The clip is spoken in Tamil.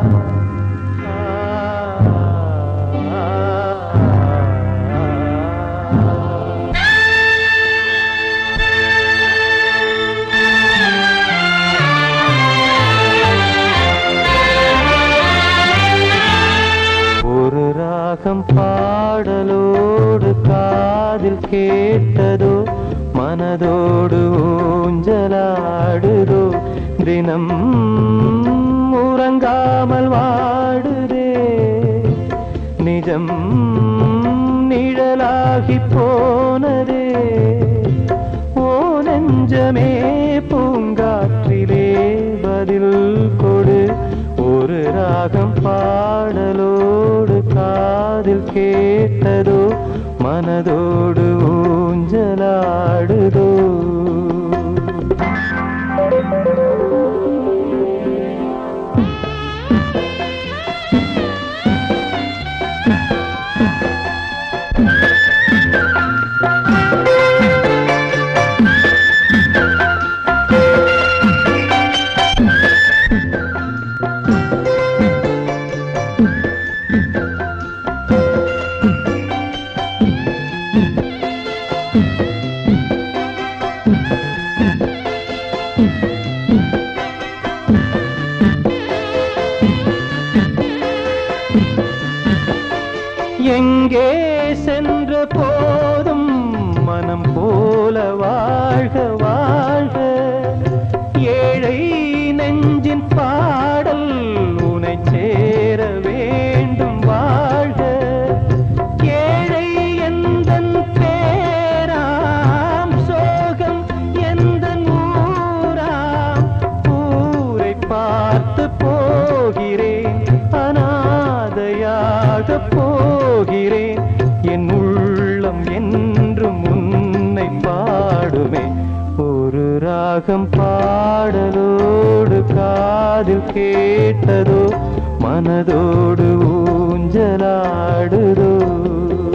ஒரு ராகம் பாடலோடு காதில் கேட்டதோ மனதோடு ஊஞ்சலாடுதோ தினம் உறங்காமல் வாடுதே நிஜம் நிழலாகி போனதே ஓ நெஞ்சமே பூங்காற்றிலே பதில் கொடு ஒரு ராகம் பாடலோடு காதில் கேட்டதோ மனதோடு ஊஞ்சலாடுதோ எங்கே சென்ற போதும் மனம் போல வாழ்க வாழ்க ஏழை நெஞ்சின் பாடல் உனை சேர வேண்டும் வாழ்க ஏழை எந்தன் பேராம் சோகம் எந்தன் ஊராம் ஊரை பார்த்து போகிறேன் அனாதையாக போகிறேன் என் உள்ளம் என்றும் உன்னை பாடுமே ஒரு ராகம் பாடலோடு காதில் கேட்டதோ மனதோடு ஊஞ்சலாடுதோ